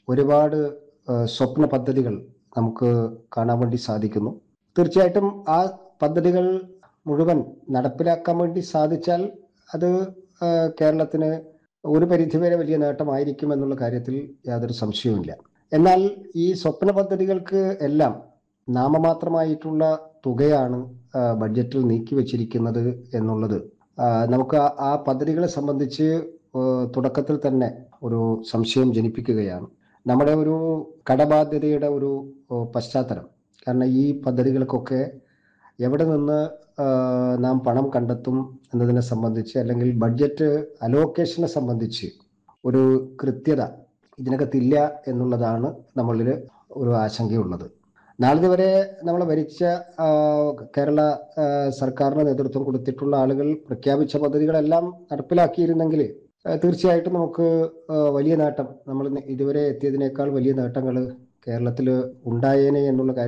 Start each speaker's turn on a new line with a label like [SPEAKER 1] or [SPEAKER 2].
[SPEAKER 1] ഒരുപാട് ആ, സ്വപ്ന പദ്ധതികൾ നമുക്ക് കാണാൻ വേണ്ടി സാധിക്കുന്നു തീർച്ചയായിട്ടും ആ പദ്ധതികൾ മുഴുവൻ നടപ്പിലാക്കാൻ വേണ്ടി സാധിച്ചാൽ അത് ആ, കേരളത്തിന് ഒരു പരിധിവരെ വലിയ നേട്ടമായിരിക്കും എന്നുള്ള കാര്യത്തിൽ യാതൊരു സംശയവുമില്ല എന്നാൽ ഈ സ്വപ്ന പദ്ധതികൾക്ക് എല്ലാം നാമമാത്രമായിട്ടുള്ള തുകയാണ് ആ, ബഡ്ജറ്റിൽ നീക്കിവച്ചിരിക്കുന്നത് എന്നുള്ളത് ആ, നമുക്ക് ആ- ആ പദ്ധതികളെ സംബന്ധിച്ച് ആ, തുടക്കത്തിൽ തന്നെ ഒരു സംശയം ജനിപ്പിക്കുകയാണ് നമ്മുടെ ഒരു കടബാധ്യതയുടെ ഒരു ഓ, പശ്ചാത്തലം കാരണം ഈ പദ്ധതികൾക്കൊക്കെ എവിടെ നിന്ന് ആ, നാം പണം കണ്ടെത്തും എന്നതിനെ സംബന്ധിച്ച് അല്ലെങ്കിൽ ബഡ്ജറ്റ് അലോക്കേഷനെ സംബന്ധിച്ച് ഒരു കൃത്യത ഇതിനകത്തില്ല എന്നുള്ളതാണ് നമ്മളിൽ ഒരു ആശങ്കയുള്ളത് നാളിത് വരെ നമ്മൾ ഭരിച്ച ആ, കേരള ആ, സർക്കാരിന് നേതൃത്വം കൊടുത്തിട്ടുള്ള ആളുകൾ പ്രഖ്യാപിച്ച പദ്ധതികളെല്ലാം നടപ്പിലാക്കിയിരുന്നെങ്കിൽ ആ, തീർച്ചയായിട്ടും നമുക്ക് ആ, വലിയ നേട്ടം നമ്മൾ ഇതുവരെ എത്തിയതിനേക്കാൾ വലിയ നേട്ടങ്ങൾ കേരളത്തിൽ ഉണ്ടായേനെ എന്നുള്ള കാര്യം